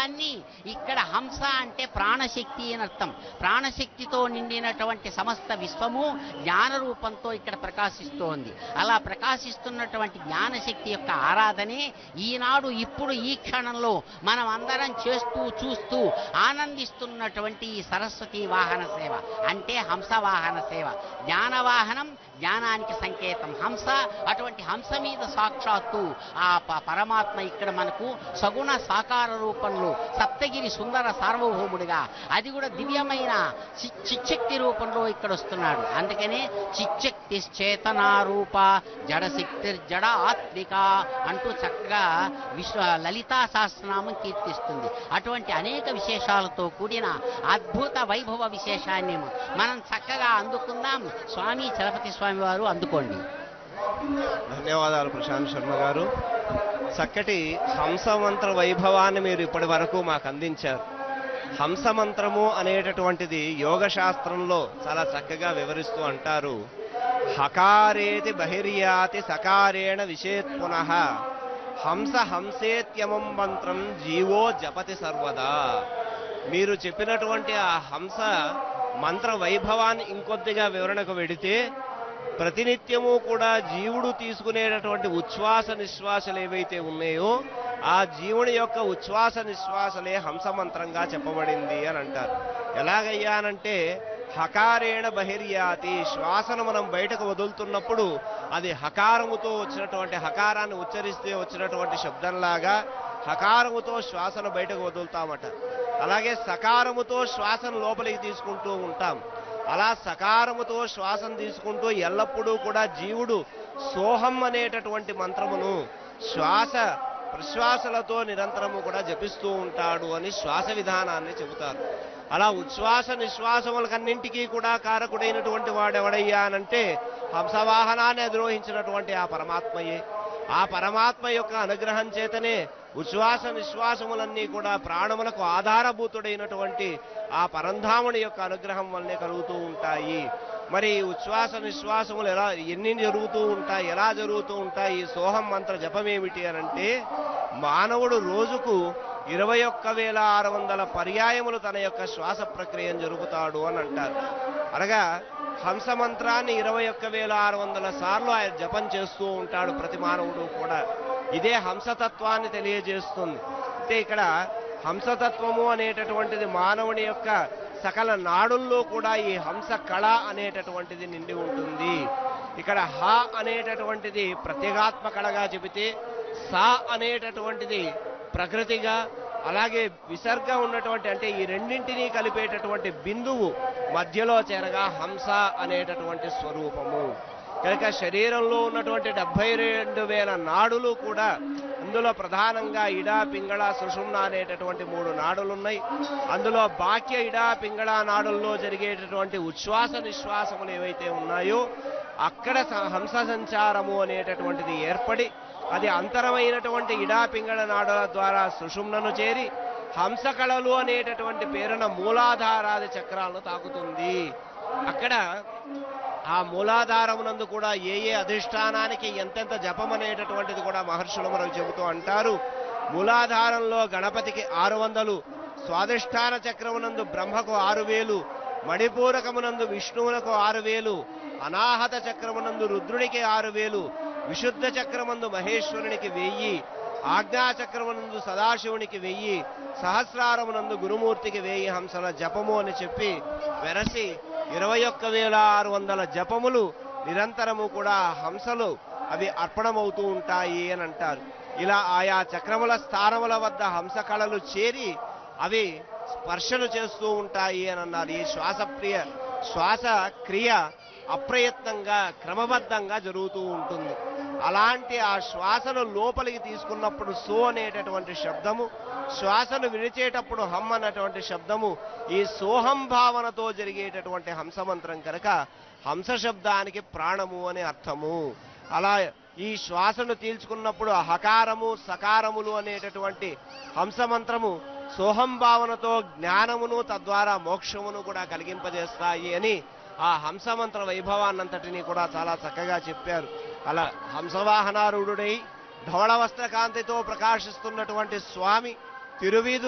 దాన్ని ఇక్కడ హంస అంటే ప్రాణశక్తి అని అర్థం ప్రాణశక్తితో నిండినటువంటి సమస్త విశ్వము జ్ఞాన రూపంతో ఇక్కడ ప్రకాశిస్తోంది అలా ప్రకాశిస్తున్నటువంటి జ్ఞానశక్తి యొక్క ఆరాధనే ఈనాడు ఇప్పుడు ఈ క్షణంలో మనం అందరం చేస్తూ చూస్తూ ఆనందిస్తున్నటువంటి ఈ సరస్వతి వాహన సేవ అంటే హంస వాహన సేవ జ్ఞాన వాహనం జ్ఞానానికి సంకేతం హంస అటువంటి హంస మీద సాక్షాత్తు ఆ ప- పరమాత్మ ఇక్కడ మనకు సగుణ సాకార రూపంలో సప్తగిరి సుందర సార్వభౌముడిగా అది కూడా దివ్యమైన చి- చిచ్చక్తి రూపంలో ఇక్కడ వస్తున్నాడు అందుకనే చిచ్చక్తి చేతనారూప జడశక్తి జడ ఆత్మిక అంటూ చక్కగా విశ్వ లలితా సహస్రనామం కీర్తిస్తుంది అటువంటి అనేక విశేషాలతో కూడిన అద్భుత వైభవ విశేషాన్ని మనం చక్కగా అందుకుందాం స్వామి చలపతి స్వామి వారు అందుకోండి ధన్యవాదాలు ప్రశాంత్ శర్మ గారు చక్కటి హంసమంత్ర వైభవాన్ని మీరు ఇప్పటి వరకు మాకు అందించారు హంసమంత్రము అనేటటువంటిది యోగ శాస్త్రంలో చాలా చక్కగా వివరిస్తూ అంటారు హకారేతి బహిర్యాతి సకారేణ విషేత్ పునః హంస హంసేత్యమం మంత్రం జీవో జపతి సర్వదా మీరు చెప్పినటువంటి ఆ హంస మంత్ర వైభవాన్ని ఇంకొద్దిగా వివరణకు వెడితే ప్రతినిత్యము కూడా జీవుడు తీసుకునేటటువంటి ఉచ్ఛ్వాస నిశ్వాసలు ఏవైతే ఉన్నాయో ఆ జీవుని యొక్క ఉచ్ఛ్వాస నిశ్వాసలే హంసమంత్రంగా చెప్పబడింది అని అంటారు ఎలాగయ్యానంటే హకారేణ బహిర్యాతి శ్వాసను మనం బయటకు వదులుతున్నప్పుడు అది హకారముతో వచ్చినటువంటి హకారాన్ని ఉచ్చరిస్తే వచ్చినటువంటి శబ్దంలాగా హకారముతో శ్వాసను బయటకు వదులుతామట అలాగే సకారముతో శ్వాసను లోపలికి తీసుకుంటూ ఉంటాం అలా సకారముతో శ్వాసను తీసుకుంటూ ఎల్లప్పుడూ కూడా జీవుడు సోహం అనేటటువంటి మంత్రమును శ్వాస ప్రశ్వాసలతో నిరంతరము కూడా జపిస్తూ ఉంటాడు అని శ్వాస విధానాన్ని చెబుతారు అలా ఉచ్ఛ్వాస నిశ్వాసములకన్నింటికీ కూడా కారకుడైనటువంటి వాడెవడయ్యా అనంటే హంసవాహనాన్ని అధిరోహించినటువంటి ఆ పరమాత్మయే ఆ పరమాత్మ యొక్క అనుగ్రహం చేతనే ఉచ్ఛ్వాస నిశ్వాసములన్నీ కూడా ప్రాణములకు ఆధారభూతుడైనటువంటి ఆ పరంధాముని యొక్క అనుగ్రహం వల్లనే కలుగుతూ ఉంటాయి మరి ఈ ఉచ్ఛ్వాస నిశ్వాసములు ఎలా ఎన్ని జరుగుతూ ఉంటాయి ఎలా జరుగుతూ ఉంటాయి ఈ సోహం మంత్ర జపమేమిటి అనంటే మానవుడు రోజుకు ఇరవై ఒక్క వేల ఆరు వందల పర్యాయములు తన యొక్క శ్వాస ప్రక్రియను జరుపుతాడు అని అంటారు అనగా హంస మంత్రాన్ని ఇరవై ఒక్క వేల ఆరు వందల సార్లు ఆయన జపం చేస్తూ ఉంటాడు ప్రతి మానవుడు కూడా ఇదే హంసతత్వాన్ని తెలియజేస్తుంది అంటే ఇక్కడ హంసతత్వము అనేటటువంటిది మానవుని యొక్క సకల నాడుల్లో కూడా ఈ హంస కళ అనేటటువంటిది నిండి ఉంటుంది ఇక్కడ హ అనేటటువంటిది ప్రత్యేగాత్మ కళగా చెబితే సా అనేటటువంటిది ప్రకృతిగా అలాగే విసర్గ ఉన్నటువంటి అంటే ఈ రెండింటినీ కలిపేటటువంటి బిందువు మధ్యలో చేరగా హంస అనేటటువంటి స్వరూపము కనుక శరీరంలో ఉన్నటువంటి డెబ్బై రెండు వేల నాడులు కూడా అందులో ప్రధానంగా ఇడా పింగళ సుషుమ్న అనేటటువంటి మూడు నాడులు ఉన్నాయి అందులో బాక్య ఇడా పింగళ నాడుల్లో జరిగేటటువంటి ఉచ్ఛ్వాస నిశ్వాసములు ఏవైతే ఉన్నాయో అక్కడ స- హంస సంచారము అనేటటువంటిది ఏర్పడి అది అంతరమైనటువంటి ఇడా పింగళ నాడుల ద్వారా సుషుమ్నను చేరి హంసకళలు అనేటటువంటి పేరున మూలాధారాది చక్రాలను తాకుతుంది అక్కడ ఆ మూలాధారమునందు కూడా ఏ ఏ అధిష్టానానికి ఎంతెంత జపం అనేటటువంటిది కూడా మహర్షులు మనకు చెబుతూ అంటారు మూలాధారంలో గణపతికి ఆరు వందలు స్వాధిష్టాన చక్రమునందు బ్రహ్మకు ఆరు వేలు మణిపూరకమునందు విష్ణువునకు ఆరు వేలు అనాహత చక్రమునందు రుద్రునికి ఆరు వేలు విశుద్ధ చక్రమందు మహేశ్వరునికి వెయ్యి ఆజ్ఞాచక్రమునందు సదాశివునికి వెయ్యి సహస్రారమునందు గురుమూర్తికి వెయ్యి హంసల జపము అని చెప్పి వెరసి ఇరవై ఒక్క వేల ఆరు వందల జపములు నిరంతరము కూడా హంసలు అవి అర్పణమవుతూ ఉంటాయి అని అంటారు ఇలా ఆయా చక్రముల స్థానముల వద్ద హంస కళలు చేరి అవి స్పర్శలు చేస్తూ ఉంటాయి అని అన్నారు ఈ శ్వాసప్రియ శ్వాస క్రియ అప్రయత్నంగా క్రమబద్ధంగా జరుగుతూ ఉంటుంది అలాంటి ఆ శ్వాసను లోపలికి తీసుకున్నప్పుడు సో అనేటటువంటి శబ్దము శ్వాసను విడిచేటప్పుడు హమ్ అన్నటువంటి శబ్దము ఈ సోహం భావనతో జరిగేటటువంటి హంసమంత్రం కనుక హంస శబ్దానికి ప్రాణము అనే అర్థము అలా ఈ శ్వాసను తీల్చుకున్నప్పుడు హకారము సకారములు అనేటటువంటి హంసమంత్రము సోహం భావనతో జ్ఞానమును తద్వారా మోక్షమును కూడా కలిగింపజేస్తాయి అని ఆ హంసమంత్ర వైభవాన్నంతటినీ కూడా చాలా చక్కగా చెప్పారు అలా హంసవాహనారూఢుడై ధవళ వస్త్ర కాంతితో ప్రకాశిస్తున్నటువంటి స్వామి తిరువీధు